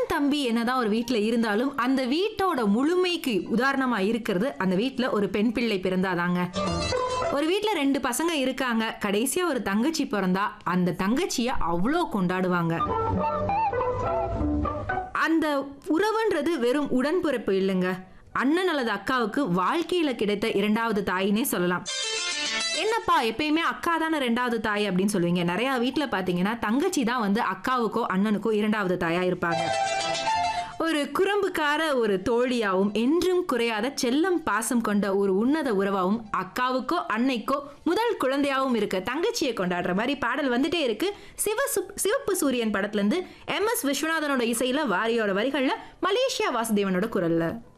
அண்ணன் தம்பி என்னதான் ஒரு வீட்ல இருந்தாலும் அந்த வீட்டோட முழுமைக்கு உதாரணமா இருக்கிறது அந்த வீட்ல ஒரு பெண் பிள்ளை பிறந்தாதாங்க ஒரு வீட்ல ரெண்டு பசங்க இருக்காங்க கடைசியா ஒரு தங்கச்சி பிறந்தா அந்த தங்கச்சிய அவ்வளோ கொண்டாடுவாங்க அந்த உறவுன்றது வெறும் உடன்பிறப்பு இல்லைங்க அண்ணன் அல்லது அக்காவுக்கு வாழ்க்கையில கிடைத்த இரண்டாவது தாயினே சொல்லலாம் என்னப்பா எப்பயுமே அக்கா தானே ரெண்டாவது தாய் அப்படின்னு சொல்லுவீங்க நிறைய வீட்ல பாத்தீங்கன்னா தங்கச்சி தான் வந்து அக்காவுக்கோ அண்ணனுக்கோ இரண்டாவது தாயா இருப்பாங்க ஒரு குறும்புக்கார ஒரு தோழியாவும் என்றும் குறையாத செல்லம் பாசம் கொண்ட ஒரு உன்னத உறவாவும் அக்காவுக்கோ அன்னைக்கோ முதல் குழந்தையாவும் இருக்க தங்கச்சியை கொண்டாடுற மாதிரி பாடல் வந்துட்டே இருக்கு சிவ சு- சிவப்பு சூரியன் படத்துல இருந்து எம் எஸ் விஸ்வநாதனோட இசையில வாரியோட வரிகள்ல மலேசியா வாசுதேவனோட குரல்ல